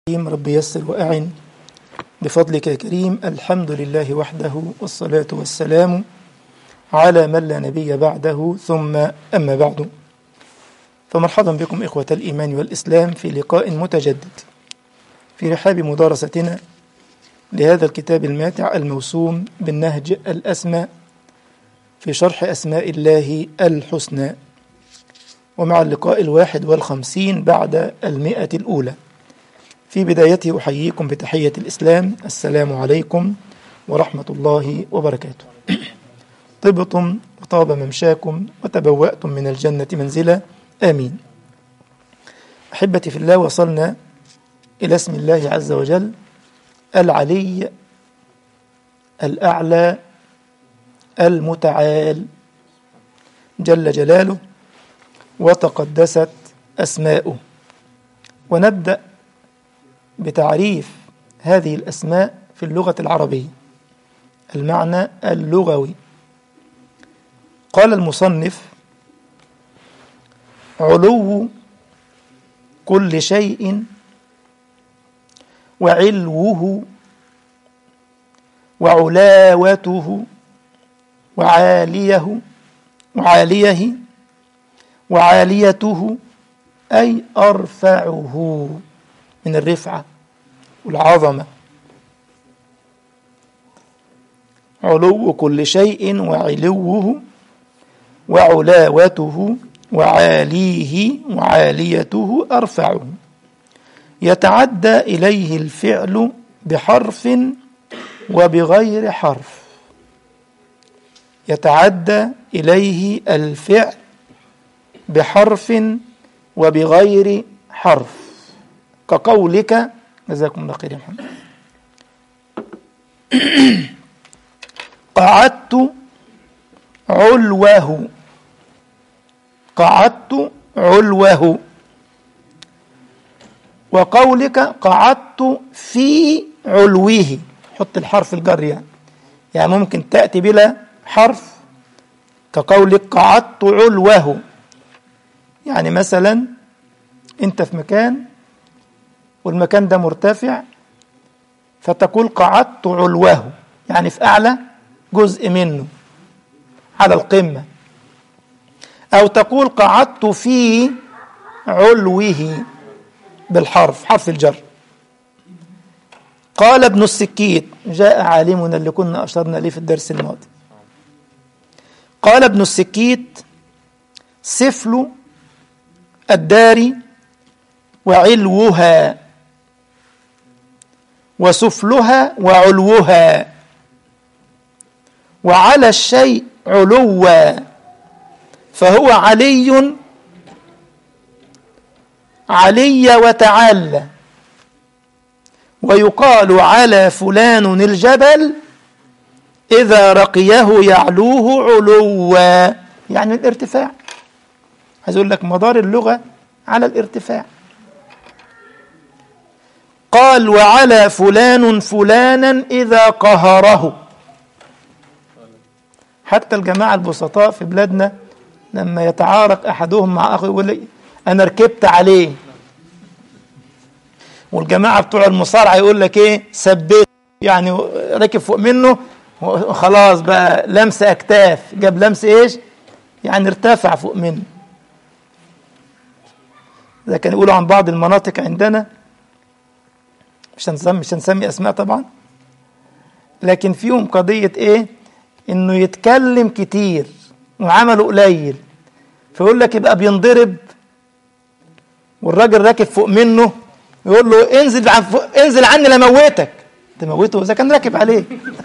الرحيم رب يسر وأعن بفضلك يا كريم الحمد لله وحده والصلاة والسلام على من لا نبي بعده ثم أما بعد فمرحبا بكم إخوة الإيمان والإسلام في لقاء متجدد في رحاب مدارستنا لهذا الكتاب الماتع الموسوم بالنهج الأسمى في شرح أسماء الله الحسنى ومع اللقاء الواحد والخمسين بعد المئة الأولى في بدايته أحييكم بتحية الإسلام السلام عليكم ورحمة الله وبركاته طبتم وطاب ممشاكم وتبوأتم من الجنة منزلا آمين أحبتي في الله وصلنا إلى اسم الله عز وجل العلي الأعلى المتعال جل جلاله وتقدست أسماؤه ونبدأ بتعريف هذه الأسماء في اللغة العربية المعنى اللغوي قال المصنف علو كل شيء وعلوه وعلاوته وعاليه وعاليه وعاليته أي أرفعه من الرفعة والعظمة علو كل شيء وعلوه وعلاوته وعاليه وعاليته أرفعه يتعدى إليه الفعل بحرف وبغير حرف يتعدى إليه الفعل بحرف وبغير حرف كقولك جزاكم الله خير يا محمد قعدت علوه قعدت علوه وقولك قعدت في علوه حط الحرف الجر يعني يعني ممكن تأتي بلا حرف كقولك قعدت علوه يعني مثلا انت في مكان والمكان ده مرتفع فتقول قعدت علوه يعني في أعلى جزء منه على القمة أو تقول قعدت في علوه بالحرف حرف الجر قال ابن السكيت جاء عالمنا اللي كنا أشرنا ليه في الدرس الماضي قال ابن السكيت سفل الدار وعلوها وسفلها وعلوها وعلى الشيء علوا فهو علي علي وتعالى ويقال على فلان الجبل إذا رقيه يعلوه علوا يعني الارتفاع عايز أقول لك مدار اللغة على الارتفاع قال وعلى فلان فلانا إذا قهره حتى الجماعة البسطاء في بلادنا لما يتعارك أحدهم مع أخيه يقول لي أنا ركبت عليه والجماعة بتوع المصارعة يقول لك إيه سبيت يعني ركب فوق منه خلاص بقى لمس أكتاف جاب لمس إيش يعني ارتفع فوق منه ده كان يقولوا عن بعض المناطق عندنا مش هنسمي مش هنسمي اسماء طبعا لكن فيهم قضيه ايه انه يتكلم كتير وعمله قليل فيقول لك يبقى بينضرب والراجل راكب فوق منه يقول له انزل عن فوق انزل عني لموتك تموته اذا كان راكب عليه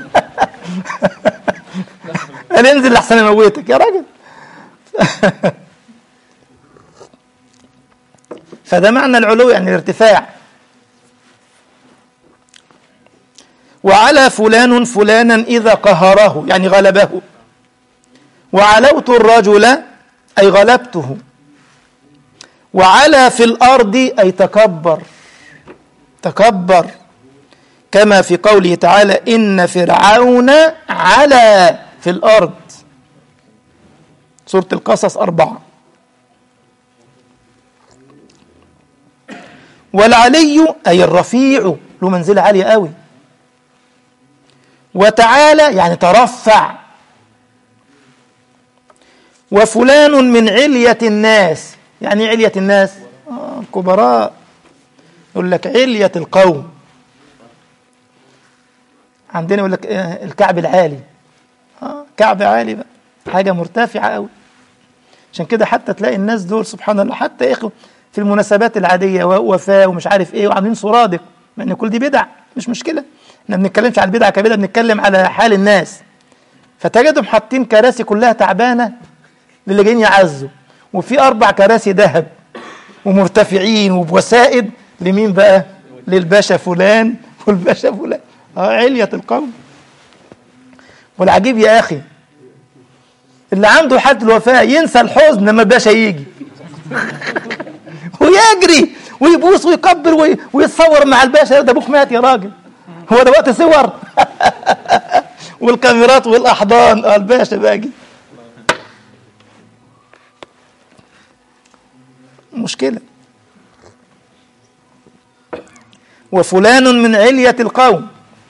قال انزل لحسن اموتك يا راجل فده معنى العلو يعني الارتفاع وعلى فلان فلانا إذا قهره يعني غلبه وعلوت الرجل أي غلبته وعلى في الأرض أي تكبر تكبر كما في قوله تعالى إن فرعون علا في الأرض سورة القصص أربعة والعلي أي الرفيع له منزلة عالية قوي وتعالى يعني ترفع وفلان من علية الناس يعني علية الناس آه كبراء يقول لك علية القوم عندنا يقول لك الكعب العالي آه كعب عالي بقى حاجة مرتفعة قوي عشان كده حتى تلاقي الناس دول سبحان الله حتى يا اخو في المناسبات العادية وفاة ومش عارف ايه وعاملين سرادق مع ان كل دي بدع مش مشكلة احنا ما بنتكلمش على البدع كبدع بنتكلم على حال الناس فتجدهم حاطين كراسي كلها تعبانة للي جايين يعزوا وفي أربع كراسي ذهب ومرتفعين وبوسائد لمين بقى؟ للباشا فلان والباشا فلان اه علية القوم والعجيب يا أخي اللي عنده حد الوفاة ينسى الحزن لما الباشا يجي ويجري ويبوس ويكبر ويتصور مع الباشا ده ابوك مات يا راجل هو ده وقت صور والكاميرات والاحضان اه الباشا باجي مشكله وفلان من علية القوم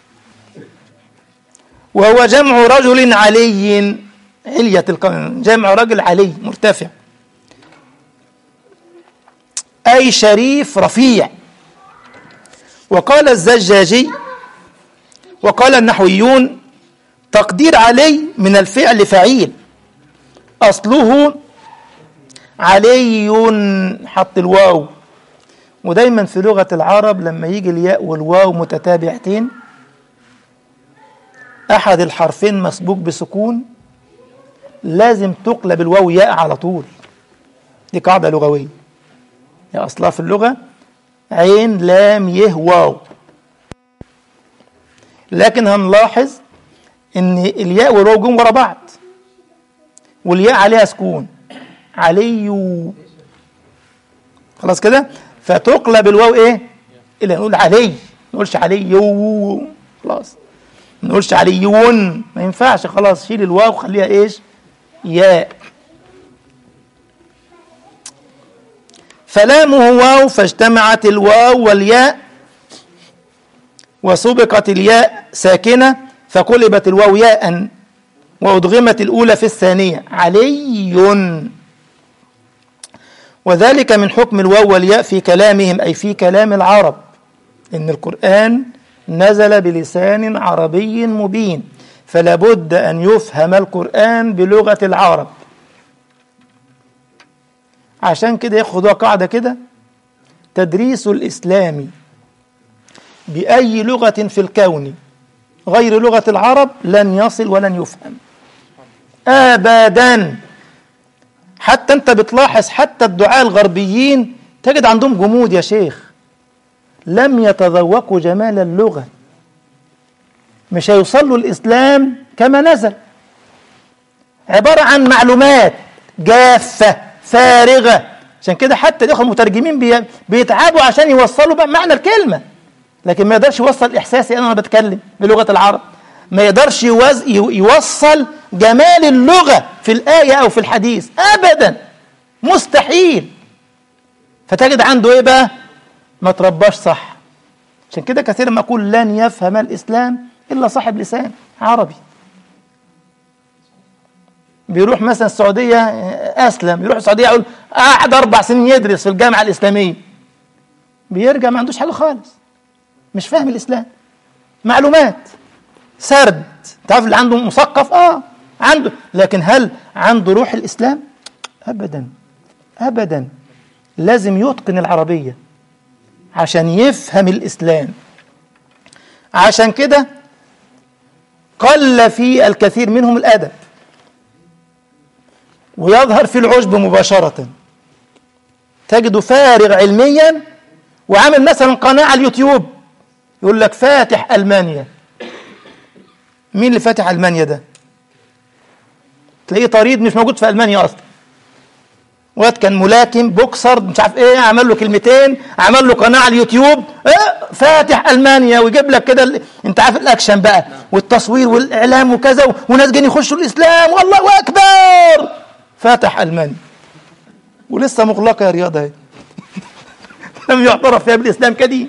وهو جمع رجل علي علية القوم جمع رجل علي مرتفع أي شريف رفيع وقال الزجاجي وقال النحويون تقدير علي من الفعل فعيل أصله علي حط الواو ودايما في لغة العرب لما يجي الياء والواو متتابعتين أحد الحرفين مسبوق بسكون لازم تقلب الواو ياء على طول دي قاعدة لغوية هي أصلها في اللغة عين لام يه واو لكن هنلاحظ ان الياء والواو جم ورا بعض والياء عليها سكون علي خلاص كده فتقلب الواو ايه الى نقول علي ما نقولش علي خلاص ما نقولش عليون ما ينفعش خلاص شيل الواو خليها ايش ياء فلامه واو فاجتمعت الواو والياء وسبقت الياء ساكنة فقلبت الواو ياء وأدغمت الأولى في الثانية علي وذلك من حكم الواو والياء في كلامهم أي في كلام العرب إن القرآن نزل بلسان عربي مبين فلا بد أن يفهم القرآن بلغة العرب عشان كده ياخدوها قاعدة كده تدريس الإسلام بأي لغة في الكون غير لغة العرب لن يصل ولن يفهم أبدا حتى أنت بتلاحظ حتى الدعاء الغربيين تجد عندهم جمود يا شيخ لم يتذوقوا جمال اللغة مش هيوصلوا الإسلام كما نزل عبارة عن معلومات جافة فارغة عشان كده حتى الإخوة المترجمين بي... بيتعبوا عشان يوصلوا بقى معنى الكلمة لكن ما يقدرش يوصل إحساسي أنا وأنا بتكلم بلغة العرب ما يقدرش يوز... يوصل جمال اللغة في الآية أو في الحديث أبدا مستحيل فتجد عنده إيه بقى ما ترباش صح عشان كده كثيرا ما أقول لن يفهم الإسلام إلا صاحب لسان عربي بيروح مثلا السعودية أسلم يروح السعودية يقول قعد أربع سنين يدرس في الجامعة الإسلامية بيرجع ما عندوش حاجة خالص مش فاهم الإسلام معلومات سرد تعرف اللي عنده مثقف اه عنده لكن هل عنده روح الإسلام أبدا أبدا لازم يتقن العربية عشان يفهم الإسلام عشان كده قل في الكثير منهم الأدب ويظهر في العجب مباشرة تجده فارغ علميا وعامل مثلا قناة على اليوتيوب يقول لك فاتح ألمانيا مين اللي فاتح ألمانيا ده تلاقيه طريد مش موجود في ألمانيا أصلا واد كان ملاكم بوكسر مش عارف ايه عمل له كلمتين عمل له قناه على اليوتيوب إيه فاتح المانيا ويجيب لك كده ال... انت عارف الاكشن بقى والتصوير والاعلام وكذا و... وناس جايين يخشوا الاسلام والله اكبر فاتح المانيا ولسه مغلقه يا رياض اهي لم يعترف فيها بالإسلام كدين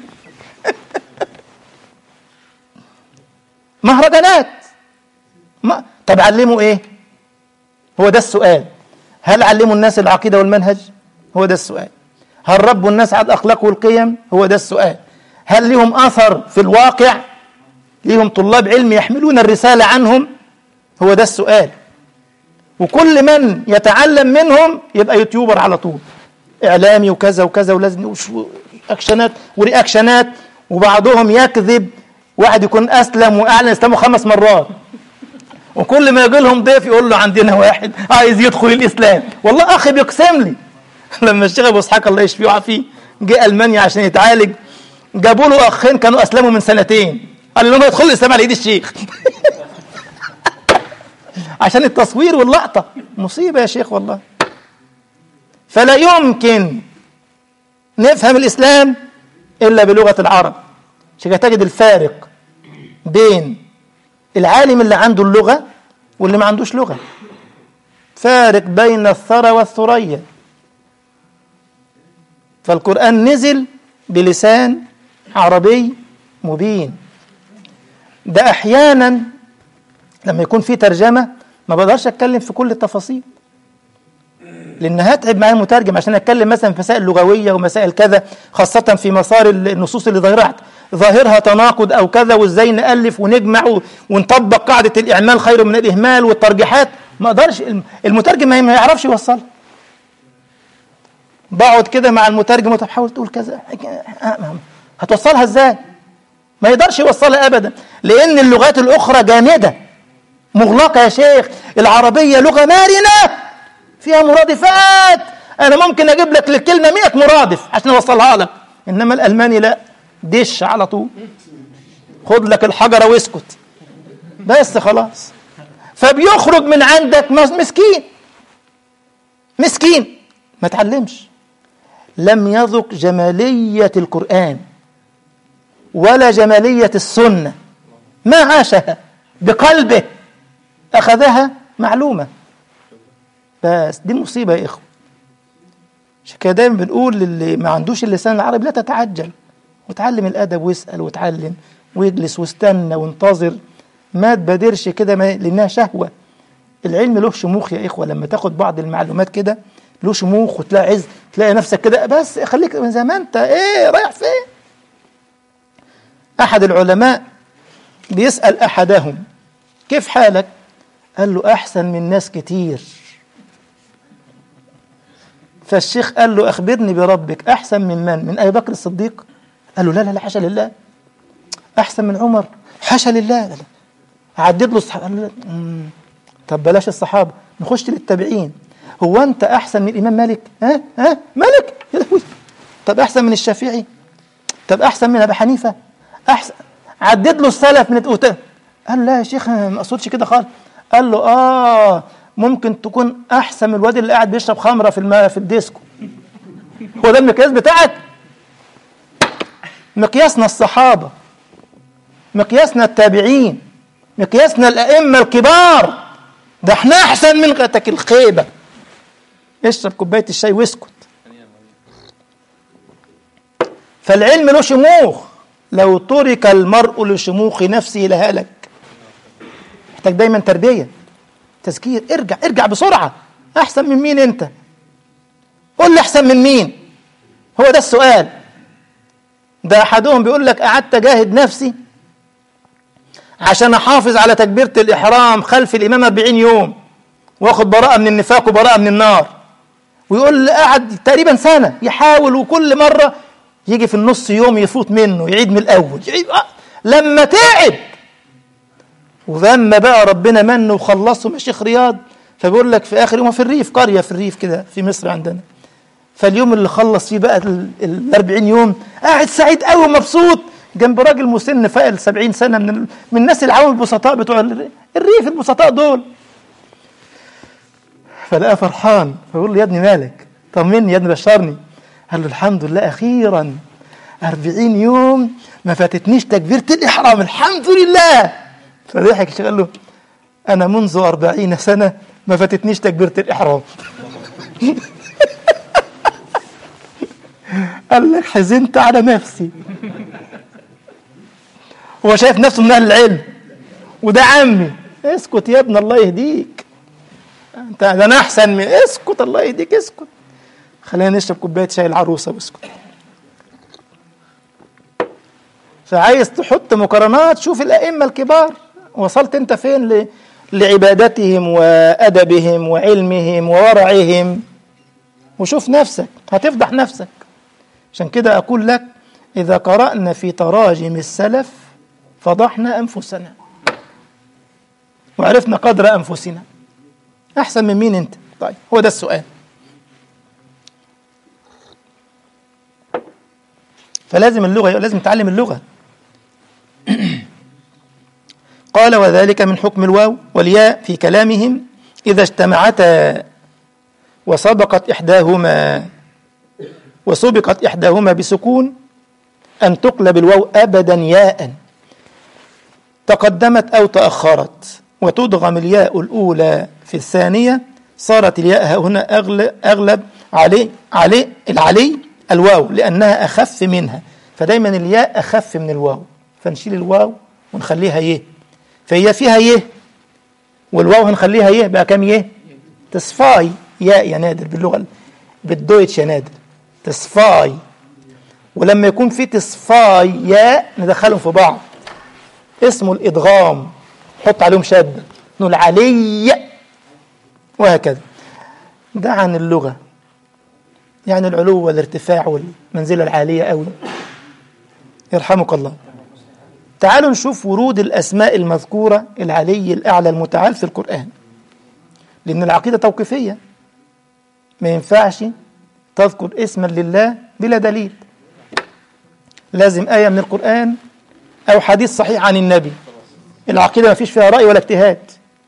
مهرجانات ما طب علموا ايه هو ده السؤال هل علموا الناس العقيدة والمنهج هو ده السؤال هل ربوا الناس على الأخلاق والقيم هو ده السؤال هل لهم أثر في الواقع ليهم طلاب علم يحملون الرسالة عنهم هو ده السؤال وكل من يتعلم منهم يبقى يوتيوبر على طول إعلامي وكذا وكذا ولازم أكشنات ورياكشنات وبعضهم يكذب واحد يكون أسلم وأعلن إسلامه خمس مرات وكل ما يجي لهم ضيف يقول له عندنا واحد عايز يدخل الإسلام والله أخي بيقسم لي لما الشيخ أبو إسحاق الله يشفيه ويعافيه جه ألمانيا عشان يتعالج جابوا له أخين كانوا أسلموا من سنتين قال لهم يدخلوا الإسلام على إيد الشيخ عشان التصوير واللقطة مصيبة يا شيخ والله فلا يمكن نفهم الإسلام إلا بلغة العرب عشان تجد الفارق بين العالم اللي عنده اللغة واللي ما عندوش لغة فارق بين الثرى والثريا فالقرآن نزل بلسان عربي مبين ده أحيانا لما يكون في ترجمة ما بقدرش أتكلم في كل التفاصيل لأن هتعب معايا المترجم عشان أتكلم مثلا في مسائل لغوية ومسائل كذا خاصة في مسار النصوص اللي ظاهرها ظاهرها تناقض أو كذا وإزاي نألف ونجمع ونطبق قاعدة الإعمال خير من الإهمال والترجيحات ما أقدرش المترجم ما يعرفش يوصلها بقعد كده مع المترجم وانت بتحاول تقول كذا هتوصلها ازاي ما يقدرش يوصلها ابدا لان اللغات الاخرى جامده مغلقه يا شيخ العربيه لغه مرنه فيها مرادفات انا ممكن اجيب لك للكلمه 100 مرادف عشان اوصلها لك انما الالماني لا دش على طول خد لك الحجره واسكت بس خلاص فبيخرج من عندك مسكين مسكين ما تعلمش لم يذق جمالية القرآن ولا جمالية السنة ما عاشها بقلبه أخذها معلومة بس دي مصيبة يا إخوة عشان كده دايما بنقول للي ما عندوش اللسان العربي لا تتعجل وتعلم الأدب واسأل وتعلم ويجلس واستنى وانتظر ما تبادرش كده لأنها شهوة العلم له شموخ يا إخوة لما تاخد بعض المعلومات كده له شموخ وتلاقي عز تلاقي نفسك كده بس خليك من زي ما انت ايه رايح فين احد العلماء بيسال احدهم كيف حالك قال له احسن من ناس كتير فالشيخ قال له اخبرني بربك احسن من من من ابي بكر الصديق قال له لا لا لا حاشا لله احسن من عمر حاشا لله لا لا عدد له الصحابه قال له طب بلاش الصحابه نخش للتابعين هو انت احسن من الامام مالك ها ها مالك يا لهوي طب احسن من الشافعي طب احسن من ابي حنيفه احسن عدد له السلف من الأوتان قال لا يا شيخ ما اقصدش كده خالص قال له اه ممكن تكون احسن من الواد اللي قاعد بيشرب خمره في الم... في الديسكو هو ده المقياس بتاعك مقياسنا الصحابه مقياسنا التابعين مقياسنا الائمه الكبار ده احنا احسن من غتك الخيبه اشرب كوبايه الشاي واسكت فالعلم له شموخ لو ترك المرء لشموخ نفسه لهلك محتاج دايما تربيه تذكير ارجع ارجع بسرعه احسن من مين انت قول لي احسن من مين هو ده السؤال ده احدهم بيقول لك قعدت اجاهد نفسي عشان احافظ على تكبيره الاحرام خلف الامام 40 يوم واخد براءه من النفاق وبراءه من النار ويقول قعد تقريبا سنه يحاول وكل مره يجي في النص يوم يفوت منه يعيد من الاول يعيد آه. لما تعب ولما بقى ربنا منه وخلصه من شيخ رياض فبيقول لك في اخر يوم في الريف قريه في الريف كده في مصر عندنا فاليوم اللي خلص فيه بقى ال 40 يوم قاعد سعيد قوي ومبسوط جنب راجل مسن فائل 70 سنه من ال... من الناس العوام البسطاء بتوع الريف البسطاء دول فلقى فرحان فبيقول له يا ابني مالك طمني يا ابني بشرني قال له الحمد لله اخيرا 40 يوم ما فاتتنيش تكبيره الاحرام الحمد لله فضحك قال له انا منذ 40 سنه ما فاتتنيش تكبيره الاحرام قال لك حزنت على نفسي هو شايف نفسه من اهل العلم وده عمي اسكت يا ابن الله يهديك انت ده انا احسن من اسكت الله يهديك اسكت خلينا نشرب كوبايه شاي العروسه واسكت فعايز تحط مقارنات شوف الائمه الكبار وصلت انت فين ل... لعبادتهم وادبهم وعلمهم وورعهم وشوف نفسك هتفضح نفسك عشان كده اقول لك اذا قرانا في تراجم السلف فضحنا انفسنا وعرفنا قدر انفسنا احسن من مين انت طيب هو ده السؤال فلازم اللغه لازم تعلم اللغه قال وذلك من حكم الواو والياء في كلامهم إذا اجتمعتا وسبقت إحداهما وسبقت إحداهما بسكون أن تقلب الواو أبدا ياء تقدمت أو تأخرت وتدغم الياء الأولى في الثانية صارت الياء هنا أغلب, أغلب علي علي العلي الواو لأنها أخف منها فدايما الياء أخف من الواو فنشيل الواو ونخليها يه فهي فيها يه والواو هنخليها يه بقى كام يه تصفاي ياء يا نادر باللغة بالدويتش يا نادر تصفاي ولما يكون في تصفاي ياء ندخلهم في بعض اسمه الإدغام حط عليهم شدة نقول علي وهكذا ده عن اللغة يعني العلو والارتفاع والمنزلة العالية قوي يرحمك الله تعالوا نشوف ورود الأسماء المذكورة العلي الأعلى المتعال في القرآن لأن العقيدة توقيفية ما ينفعش تذكر اسما لله بلا دليل لازم آية من القرآن أو حديث صحيح عن النبي العقيدة ما فيش فيها رأي ولا اجتهاد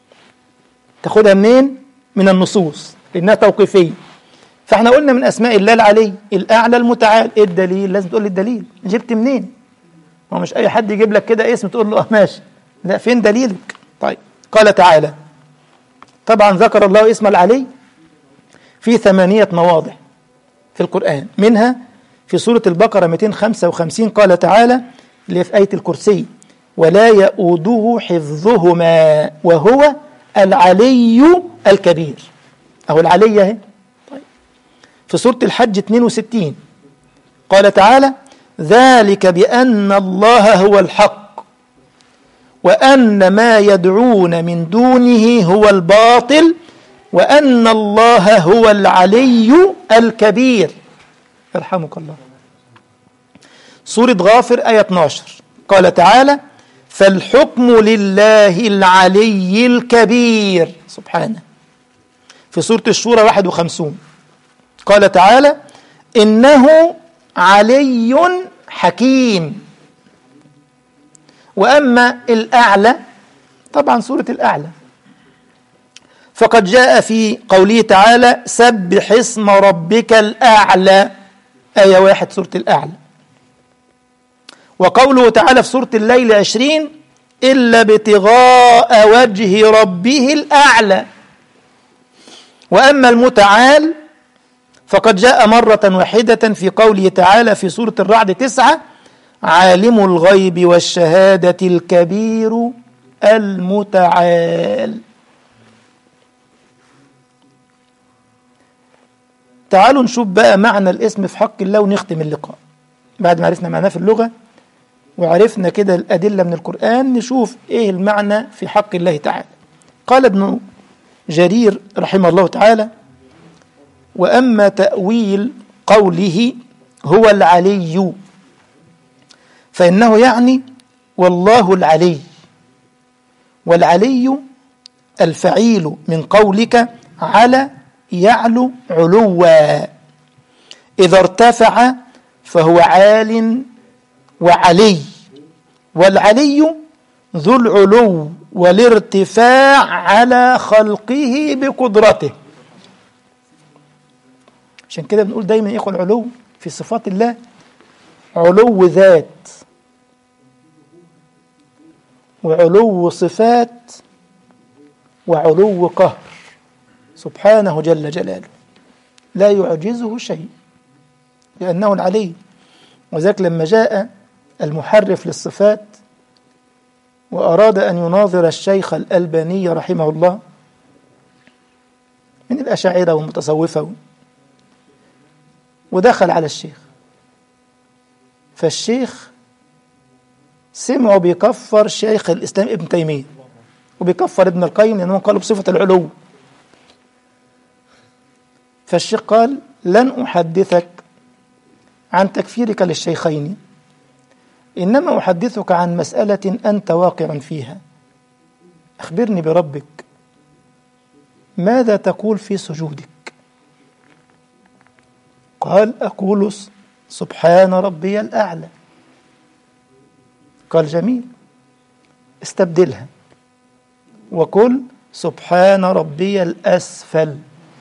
تاخدها منين؟ من النصوص لأنها توقيفية فاحنا قلنا من أسماء الله العلي الأعلى المتعال إيه الدليل؟ لازم تقول لي الدليل جبت منين؟ هو مش أي حد يجيب لك كده اسم تقول له اه ماشي لا فين دليلك؟ طيب قال تعالى طبعا ذكر الله اسم العلي في ثمانية مواضع في القرآن منها في سورة البقرة 255 قال تعالى اللي في آية الكرسي ولا يؤوده حفظهما وهو العلي الكبير أهو العلي اهي طيب في سورة الحج 62 قال تعالى ذلك بأن الله هو الحق وأن ما يدعون من دونه هو الباطل وأن الله هو العلي الكبير يرحمك الله سورة غافر آية 12 قال تعالى فالحكم لله العلي الكبير سبحانه في سورة الشورى 51 قال تعالى إنه علي حكيم وأما الأعلى طبعا سورة الأعلى فقد جاء في قوله تعالى سبح اسم ربك الأعلى آية واحد سورة الأعلى وقوله تعالى في سورة الليل عشرين إلا ابتغاء وجه ربه الأعلى وأما المتعال فقد جاء مرة واحدة في قوله تعالى في سورة الرعد تسعة عالم الغيب والشهادة الكبير المتعال تعالوا نشوف بقى معنى الاسم في حق الله ونختم اللقاء بعد ما عرفنا معناه في اللغة وعرفنا كده الأدلة من القرآن نشوف إيه المعنى في حق الله تعالى قال ابن جرير رحمه الله تعالى وأما تأويل قوله هو العلي فإنه يعني والله العلي والعلي الفعيل من قولك على يعلو علوا إذا ارتفع فهو عال وعلي والعلي ذو العلو والارتفاع على خلقه بقدرته عشان كده بنقول دايما يا اخوه العلو في صفات الله علو ذات وعلو صفات وعلو قهر سبحانه جل جلاله لا يعجزه شيء لأنه العلي وذلك لما جاء المحرف للصفات وأراد أن يناظر الشيخ الألباني رحمه الله من الأشاعرة والمتصوفة ودخل على الشيخ فالشيخ سمعوا بيكفر شيخ الإسلام ابن تيمية وبيكفر ابن القيم لأنهم قالوا بصفة العلو فالشيخ قال لن أحدثك عن تكفيرك للشيخين إنما أحدثك عن مسألة أنت واقع فيها أخبرني بربك ماذا تقول في سجودك قال أقول سبحان ربي الأعلى قال جميل استبدلها وقل سبحان ربي الأسفل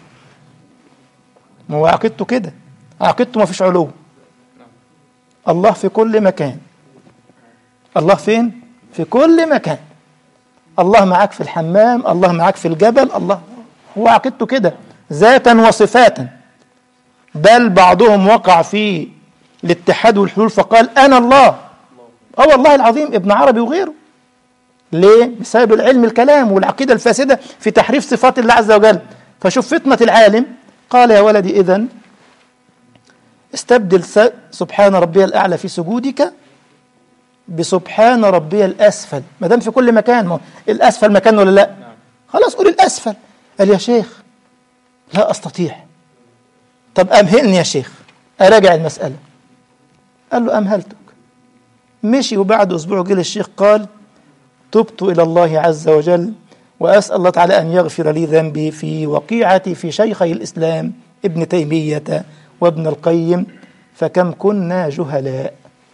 ما هو عقيدته كده عقيدته ما فيش علو الله في كل مكان الله فين في كل مكان الله معاك في الحمام الله معاك في الجبل الله هو عقيدته كده ذاتا وصفاتا بل بعضهم وقع في الاتحاد والحلول فقال انا الله اه والله العظيم ابن عربي وغيره ليه بسبب العلم الكلام والعقيده الفاسده في تحريف صفات الله عز وجل فشوف فتنه العالم قال يا ولدي اذا استبدل سبحان ربي الاعلى في سجودك بسبحان ربي الاسفل ما دام في كل مكان ما الاسفل مكان ولا لا خلاص قول الاسفل قال يا شيخ لا استطيع طب امهلني يا شيخ اراجع المساله قال له امهلتك مشي وبعد اسبوع جه الشيخ قال تبت الى الله عز وجل واسال الله تعالى ان يغفر لي ذنبي في وقيعتي في شيخي الاسلام ابن تيميه وابن القيم فكم كنا جهلاء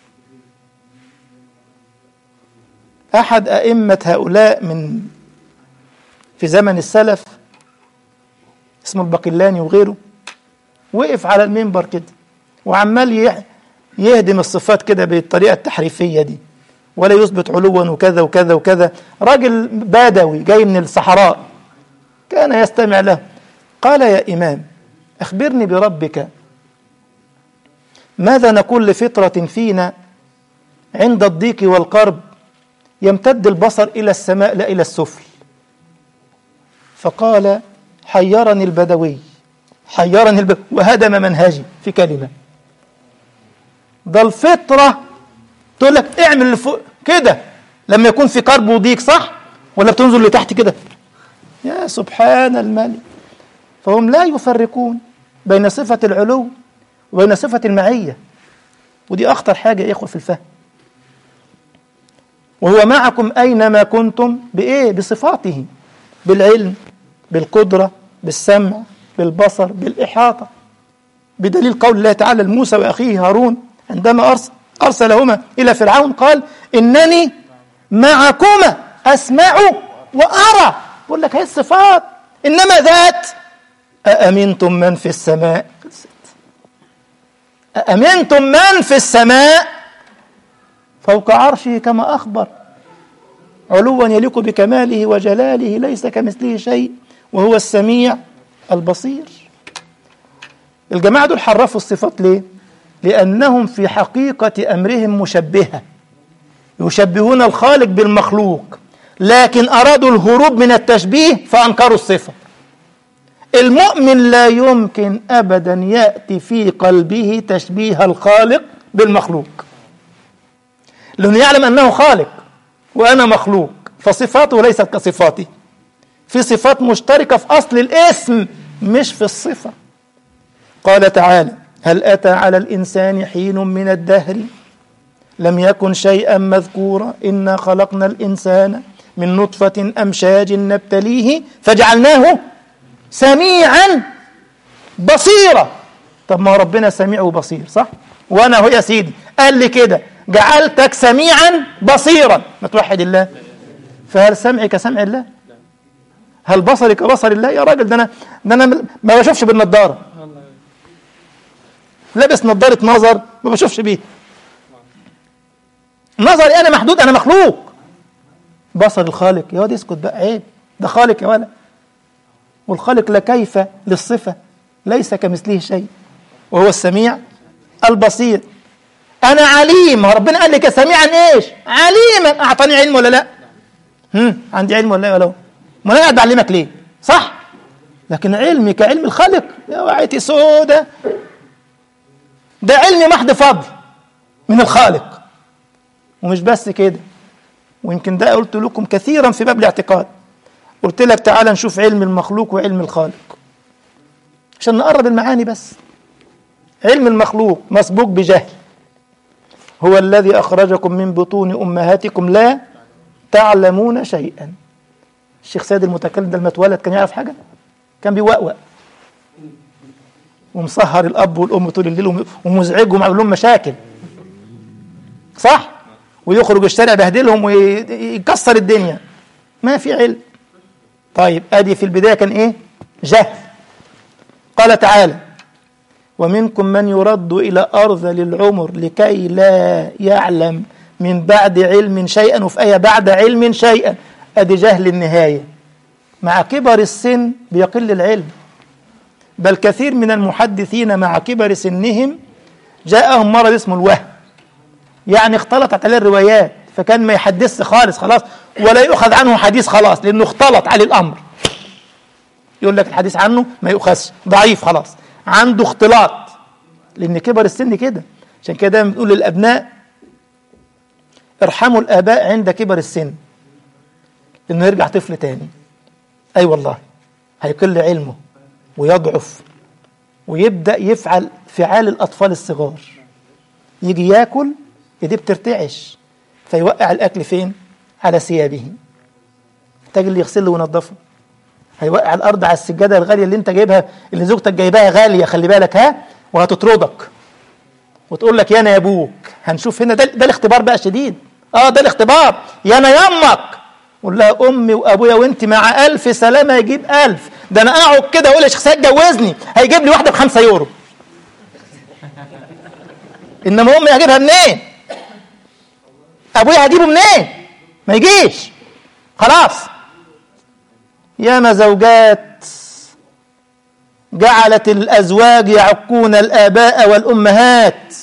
احد ائمه هؤلاء من في زمن السلف اسمه البقلاني وغيره وقف على المنبر كده وعمال يهدم الصفات كده بالطريقه التحريفيه دي ولا يثبت علوا وكذا وكذا وكذا راجل بادوي جاي من الصحراء كان يستمع له قال يا إمام أخبرني بربك ماذا نقول لفطرة فينا عند الضيق والقرب يمتد البصر إلى السماء لا إلى السفل فقال حيرني البدوي حيرني البدوي وهدم منهجي في كلمة ده الفطرة تقول لك اعمل لفوق كده لما يكون في كرب وضيق صح ولا بتنزل لتحت كده يا سبحان الملك فهم لا يفرقون بين صفة العلو وبين صفة المعية ودي أخطر حاجة يا إخوة في الفهم وهو معكم أينما كنتم بإيه؟ بصفاته بالعلم بالقدرة بالسمع بالبصر بالإحاطة بدليل قول الله تعالى لموسى وأخيه هارون عندما أرسل أرسلهما إلى فرعون قال إنني معكما أسمع وأرى بقول لك هي الصفات إنما ذات أأمنتم من في السماء أأمنتم من في السماء فوق عرشه كما أخبر علوا يليق بكماله وجلاله ليس كمثله شيء وهو السميع البصير الجماعة دول حرفوا الصفات ليه؟ لأنهم في حقيقة أمرهم مشبهة يشبهون الخالق بالمخلوق لكن أرادوا الهروب من التشبيه فأنكروا الصفة المؤمن لا يمكن أبدا يأتي في قلبه تشبيه الخالق بالمخلوق لأنه يعلم أنه خالق وأنا مخلوق فصفاته ليست كصفاتي في صفات مشتركة في أصل الاسم مش في الصفة قال تعالى هل أتى على الإنسان حين من الدهر لم يكن شيئا مذكورا إنا خلقنا الإنسان من نطفة أمشاج نبتليه فجعلناه سميعا بصيرا طب ما ربنا سميع وبصير صح وأنا هو يا سيدي قال لي كده جعلتك سميعا بصيرا ما توحد الله فهل سمعي كسمع الله هل بصري كبصر الله يا راجل ده انا ده انا ما بشوفش بالنضاره لابس نضاره نظر ما بشوفش بيه نظري انا محدود انا مخلوق بصر الخالق يا واد اسكت بقى عيب ده خالق يا ولا والخالق لا كيف للصفه ليس كمثله شيء وهو السميع البصير انا عليم ربنا قال لك سميعا ايش عليما اعطاني علم ولا لا هم عندي علم ولا لا ما انا قاعد بعلمك ليه صح لكن علمي كعلم الخالق يا وعيتي سودة ده علم محض فضل من الخالق ومش بس كده ويمكن ده قلت لكم كثيرا في باب الاعتقاد قلت لك تعالى نشوف علم المخلوق وعلم الخالق عشان نقرب المعاني بس علم المخلوق مسبوق بجهل هو الذي أخرجكم من بطون أمهاتكم لا تعلمون شيئا الشيخ سيد المتكلم ده لما اتولد كان يعرف حاجة كان بيوقوق ومسهر الأب والأم طول الليل ومزعجهم عامل لهم مشاكل صح ويخرج الشارع بهدلهم ويكسر الدنيا ما في علم طيب ادي في البدايه كان ايه جهل قال تعالى ومنكم من يرد الى ارذل العمر لكي لا يعلم من بعد علم شيئا وفي ايه بعد علم شيئا ادي جهل النهايه مع كبر السن بيقل العلم بل كثير من المحدثين مع كبر سنهم جاءهم مرض اسمه الوهم يعني اختلطت عليه الروايات فكان ما يحدثش خالص خلاص ولا يؤخذ عنه حديث خلاص لانه اختلط عليه الامر يقول لك الحديث عنه ما يؤخذش ضعيف خلاص عنده اختلاط لان كبر السن كده عشان كده دايما بنقول للابناء ارحموا الاباء عند كبر السن انه يرجع طفل تاني اي أيوة والله هيقل علمه ويضعف ويبدا يفعل فعال الاطفال الصغار يجي ياكل ايديه بترتعش فيوقع الاكل فين على ثيابه محتاج اللي يغسله وينظفه هيوقع الارض على السجاده الغاليه اللي انت جايبها اللي زوجتك جايباها غاليه خلي بالك ها وهتطردك وتقول لك يا انا يا ابوك هنشوف هنا ده, ده الاختبار بقى شديد اه ده الاختبار يا انا يمك قول لها امي وابويا وانت مع ألف سلامه يجيب ألف ده انا اقعد كده اقول يا شيخ سيد جوزني هيجيب لي واحده بخمسة يورو انما امي هجيبها منين ابويا هجيبه منين ما يجيش خلاص ياما زوجات جعلت الازواج يعقون الاباء والامهات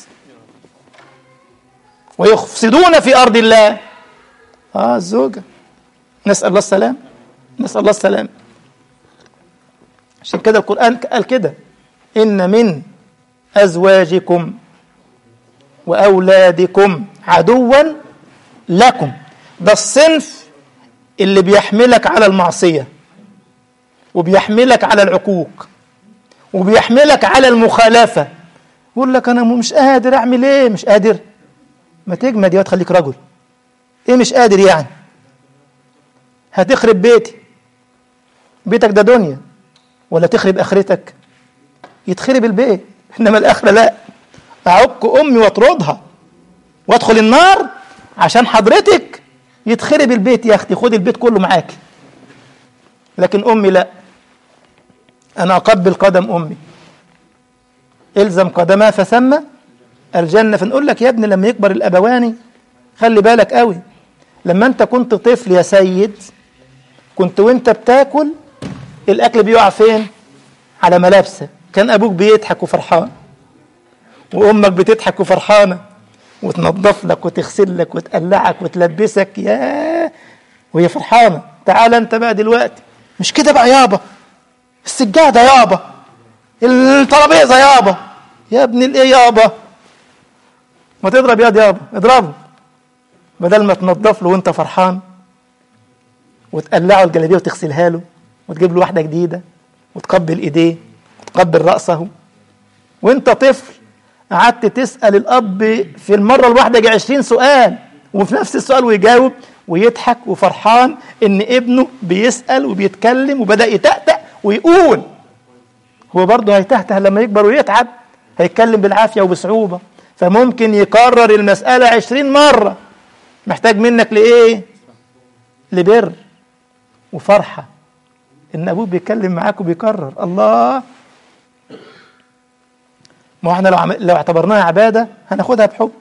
ويفسدون في ارض الله اه الزوجه نسال الله السلام نسال الله السلام عشان كده القران قال كده ان من ازواجكم واولادكم عدوا لكم ده الصنف اللي بيحملك على المعصية وبيحملك على العقوق وبيحملك على المخالفة يقول لك أنا مش قادر أعمل إيه مش قادر ما تجمد يا تخليك رجل إيه مش قادر يعني هتخرب بيتي بيتك ده دنيا ولا تخرب آخرتك يتخرب البيت إنما الآخرة لا أعك أمي وأطردها وأدخل النار عشان حضرتك يتخرب البيت يا اختي خد البيت كله معاك لكن امي لا انا اقبل قدم امي الزم قدمها فثم الجنه فنقول لك يا ابني لما يكبر الابواني خلي بالك قوي لما انت كنت طفل يا سيد كنت وانت بتاكل الاكل بيقع فين على ملابسك كان ابوك بيضحك وفرحان وامك بتضحك وفرحانه وتنظف لك وتغسل لك وتقلعك وتلبسك يا وهي فرحانه تعال انت بقى دلوقتي مش كده بقى يابا السجاده يابا الترابيزه يابا يا ابن الايه يابا ما تضرب ياد يابا اضربه بدل ما تنظف له وانت فرحان وتقلعه الجلابيه وتغسلها له وتجيب له واحده جديده وتقبل ايديه وتقبل راسه وانت طفل قعدت تسأل الأب في المرة الواحدة يجي 20 سؤال وفي نفس السؤال ويجاوب ويضحك وفرحان إن ابنه بيسأل وبيتكلم وبدأ يتأتأ ويقول هو برضه هيتهته لما يكبر ويتعب هيتكلم بالعافية وبصعوبة فممكن يكرر المسألة 20 مرة محتاج منك لإيه؟ لبر وفرحة إن أبوه بيتكلم معاك وبيكرر الله ما احنا لو عم... لو اعتبرناها عبادة هناخدها بحب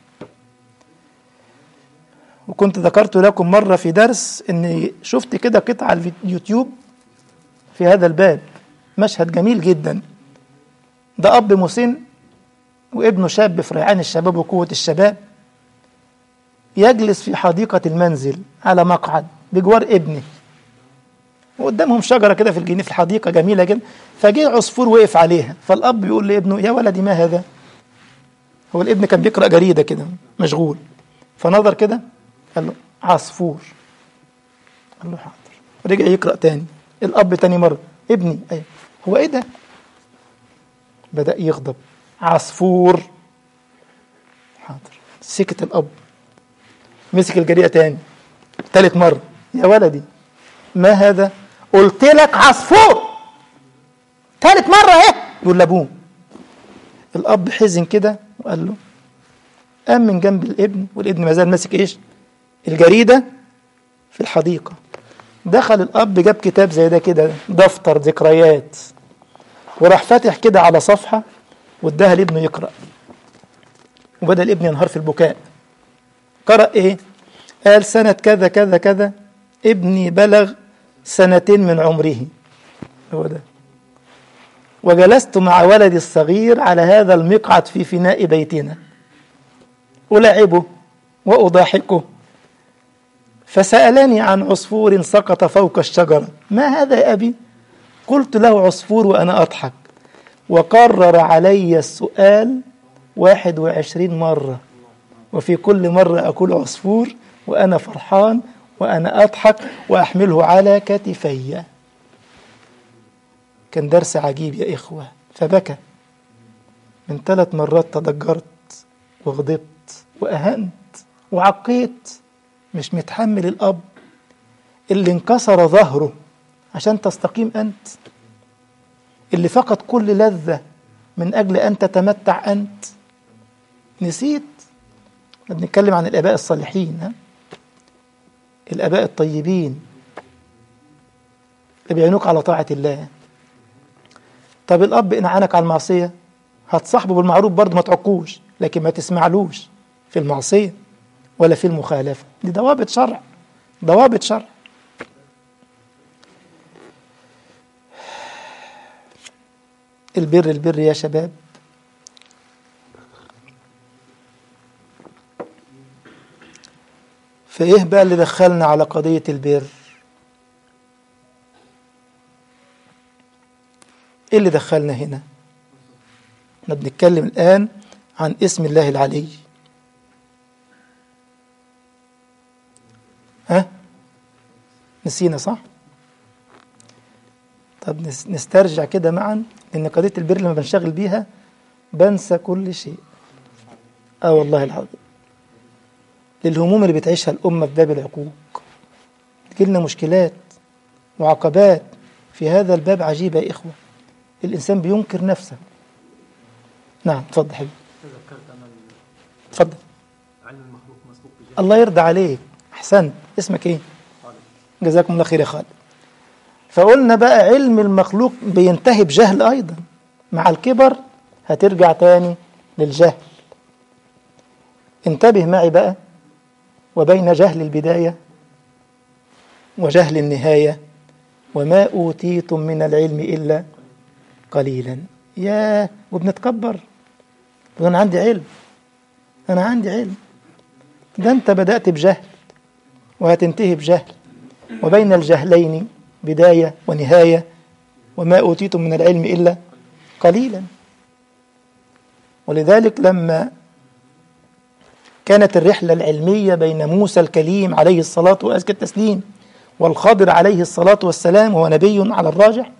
وكنت ذكرت لكم مرة في درس اني شفت كده قطعة على اليوتيوب في هذا الباب مشهد جميل جدا ده أب مسن وابنه شاب في ريعان الشباب وقوة الشباب يجلس في حديقة المنزل على مقعد بجوار ابنه وقدامهم شجرة كده في الجنينة في الحديقة جميلة جدا فجه عصفور وقف عليها فالأب بيقول لابنه يا ولدي ما هذا هو الابن كان بيقرأ جريدة كده مشغول فنظر كده قال له عصفور قال له حاضر رجع يقرأ تاني الأب تاني مرة ابني أيوه هو إيه ده بدأ يغضب عصفور حاضر سكت الأب مسك الجريدة تاني تالت مرة يا ولدي ما هذا قلت لك عصفور تالت مرة اهي يقول لابوه الأب حزن كده وقال له قام من جنب الابن والابن ما زال ماسك ايش الجريدة في الحديقة دخل الأب جاب كتاب زي ده كده دفتر ذكريات وراح فاتح كده على صفحة واداها لابنه يقرأ وبدأ الابن ينهار في البكاء قرأ ايه قال سنة كذا كذا كذا ابني بلغ سنتين من عمره هو ده وجلست مع ولدي الصغير على هذا المقعد في فناء بيتنا ألعبه وأضاحكه فسألني عن عصفور سقط فوق الشجرة ما هذا يا أبي؟ قلت له عصفور وأنا أضحك وقرر علي السؤال واحد وعشرين مرة وفي كل مرة أقول عصفور وأنا فرحان وأنا أضحك وأحمله على كتفي كان درس عجيب يا إخوة فبكى من ثلاث مرات تضجرت وغضبت وأهنت وعقيت مش متحمل الأب اللي انكسر ظهره عشان تستقيم أنت اللي فقد كل لذة من أجل أن تتمتع أنت نسيت بنتكلم عن الآباء الصالحين ها؟ الآباء الطيبين اللي بيعينوك على طاعة الله طب الأب إن عانك على المعصية هتصاحبه بالمعروف برضه ما تعقوش لكن ما تسمعلوش في المعصية ولا في المخالفة دي ضوابط شرع ضوابط شرع البر البر يا شباب فإيه بقى اللي دخلنا على قضية البر إيه اللي دخلنا هنا احنا بنتكلم الآن عن اسم الله العلي ها نسينا صح طب نسترجع كده معا لأن قضية البر لما بنشغل بيها بنسى كل شيء اه والله العظيم للهموم اللي بتعيشها الأمة في باب العقوق تجيلنا مشكلات وعقبات في هذا الباب عجيبة يا إخوة الإنسان بينكر نفسه نعم تفضل حبيبي تفضل علم المخلوق مسبوق بجهل الله يرضى عليك أحسنت اسمك إيه جزاكم الله خير يا خالد فقلنا بقى علم المخلوق بينتهي بجهل أيضا مع الكبر هترجع تاني للجهل انتبه معي بقى وبين جهل البداية وجهل النهاية وما أوتيتم من العلم إلا قليلا يا وبنتكبر أنا عندي علم أنا عندي علم ده أنت بدأت بجهل وهتنتهي بجهل وبين الجهلين بداية ونهاية وما أوتيتم من العلم إلا قليلا ولذلك لما كانت الرحلة العلمية بين موسى الكليم عليه الصلاة وأزكى التسليم والخضر عليه الصلاة والسلام وهو نبي على الراجح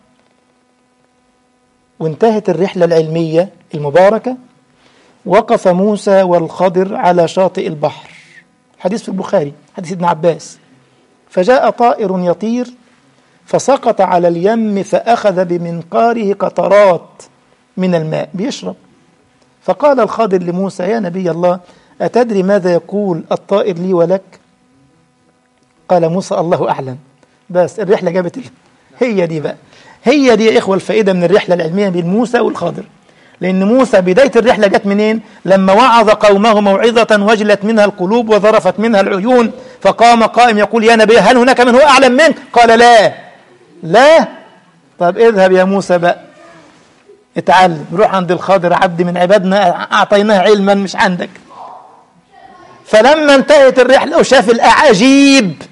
وانتهت الرحلة العلمية المباركة وقف موسى والخضر على شاطئ البحر حديث في البخاري حديث ابن عباس فجاء طائر يطير فسقط على اليم فأخذ بمنقاره قطرات من الماء بيشرب فقال الخضر لموسى يا نبي الله أتدري ماذا يقول الطائر لي ولك قال موسى الله أعلم بس الرحلة جابت ال- هي دي بقى هي دي يا إخوة الفائدة من الرحلة العلمية بين موسى والخضر لأن موسى بداية الرحلة جت منين لما وعظ قومه موعظة وجلت منها القلوب وذرفت منها العيون فقام قائم يقول يا نبي هل هناك من هو أعلم منك قال لا لا طب اذهب يا موسى بقى اتعلم روح عند الخاضر عبد من عبادنا أعطيناه علما مش عندك فلما انتهت الرحلة وشاف الأعاجيب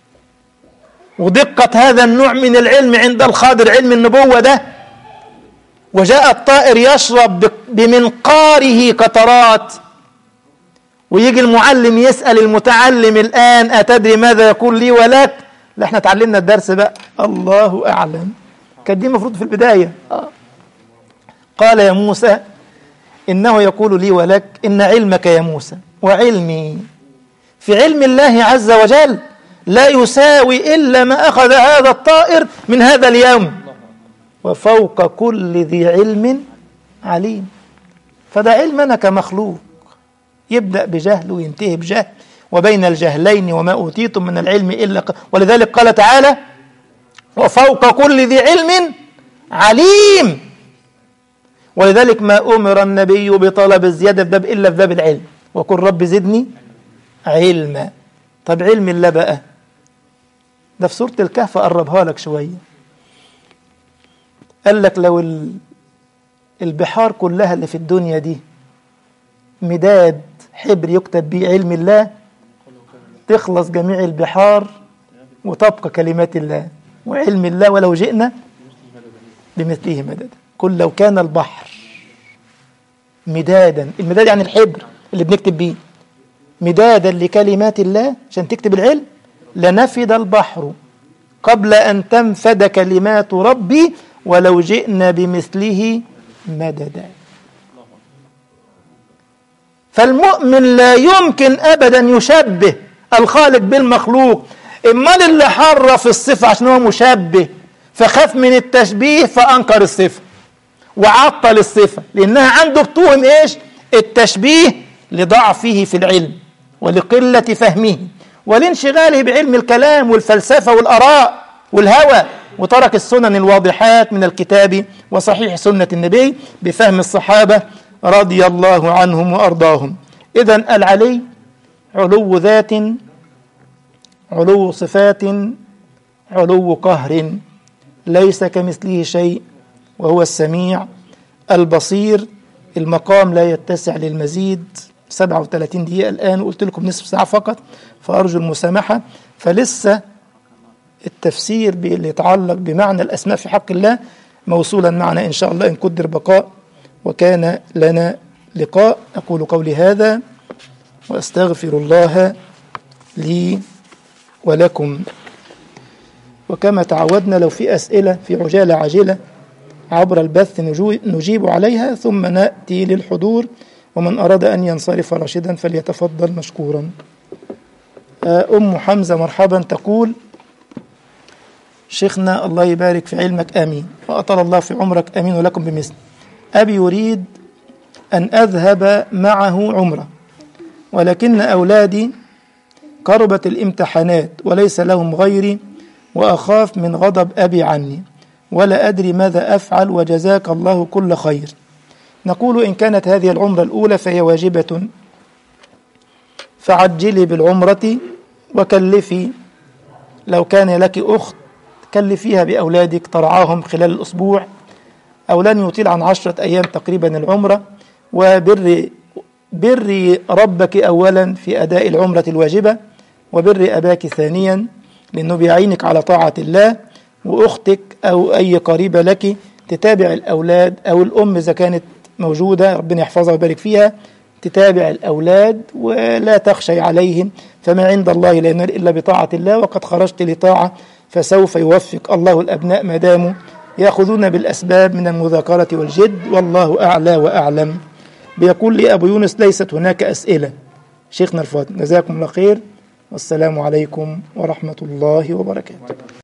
ودقة هذا النوع من العلم عند الخاضر علم النبوة ده وجاء الطائر يشرب بمنقاره قطرات ويجي المعلم يسأل المتعلم الآن أتدري ماذا يقول لي ولك لا احنا اتعلمنا الدرس بقى الله أعلم كانت دي المفروض في البداية آه. قال يا موسى إنه يقول لي ولك إن علمك يا موسى وعلمي في علم الله عز وجل لا يساوي إلا ما أخذ هذا الطائر من هذا اليوم وفوق كل ذي علم عليم فده علمنا كمخلوق يبدأ بجهل وينتهي بجهل وبين الجهلين وما أوتيتم من العلم إلا ق... ولذلك قال تعالى وفوق كل ذي علم عليم ولذلك ما أمر النبي بطلب الزيادة في باب إلا في باب العلم وقل رب زدني علما طب علم الله بقى ده في سورة الكهف قربها لك شوية قال لك لو البحار كلها اللي في الدنيا دي مداد حبر يكتب به علم الله تخلص جميع البحار وتبقى كلمات الله وعلم الله ولو جئنا بمثله مددا قل لو كان البحر مدادا المداد يعني الحبر اللي بنكتب بيه مدادا لكلمات الله عشان تكتب العلم لنفد البحر قبل أن تنفد كلمات ربي ولو جئنا بمثله مددا فالمؤمن لا يمكن أبدا يشبه الخالق بالمخلوق امال اللي حرف الصفة عشان هو مشبه فخاف من التشبيه فأنكر الصفة وعطل الصفة لأنها عنده بتوهم إيش التشبيه لضعفه في العلم ولقلة فهمه ولانشغاله بعلم الكلام والفلسفة والأراء والهوى وترك السنن الواضحات من الكتاب وصحيح سنة النبي بفهم الصحابة رضي الله عنهم وأرضاهم إذا العلي علو ذات علو صفات علو قهر ليس كمثله شيء وهو السميع البصير المقام لا يتسع للمزيد 37 دقيقة الآن وقلت لكم نصف ساعة فقط فأرجو المسامحة فلسه التفسير اللي يتعلق بمعنى الأسماء في حق الله موصولا معنا إن شاء الله إن قدر بقاء وكان لنا لقاء أقول قولي هذا وأستغفر الله لي ولكم وكما تعودنا لو في أسئلة في عجالة عاجلة عبر البث نجيب عليها ثم نأتي للحضور ومن أراد أن ينصرف راشدا فليتفضل مشكورا أم حمزة مرحبا تقول شيخنا الله يبارك في علمك آمين وأطال الله في عمرك آمين ولكم بمثل أبي يريد أن أذهب معه عمرة ولكن أولادي قربت الامتحانات وليس لهم غيري وأخاف من غضب أبي عني ولا أدري ماذا أفعل وجزاك الله كل خير نقول إن كانت هذه العمرة الأولى فهي واجبة فعجلي بالعمرة وكلفي لو كان لك أخت كلفيها بأولادك ترعاهم خلال الأسبوع أو لن يطيل عن عشرة أيام تقريبا العمرة وبر بري ربك أولا في أداء العمرة الواجبة وبر أباك ثانيا لأنه بيعينك على طاعة الله وأختك أو أي قريبة لك تتابع الأولاد أو الأم إذا كانت موجودة ربنا يحفظها ويبارك فيها تتابع الأولاد ولا تخشي عليهم فما عند الله لا ينال إلا بطاعة الله وقد خرجت لطاعة فسوف يوفق الله الأبناء ما داموا يأخذون بالأسباب من المذاكرة والجد والله أعلى وأعلم بيقول لي أبو يونس ليست هناك أسئلة شيخنا الفاضل جزاكم الله خير والسلام عليكم ورحمة الله وبركاته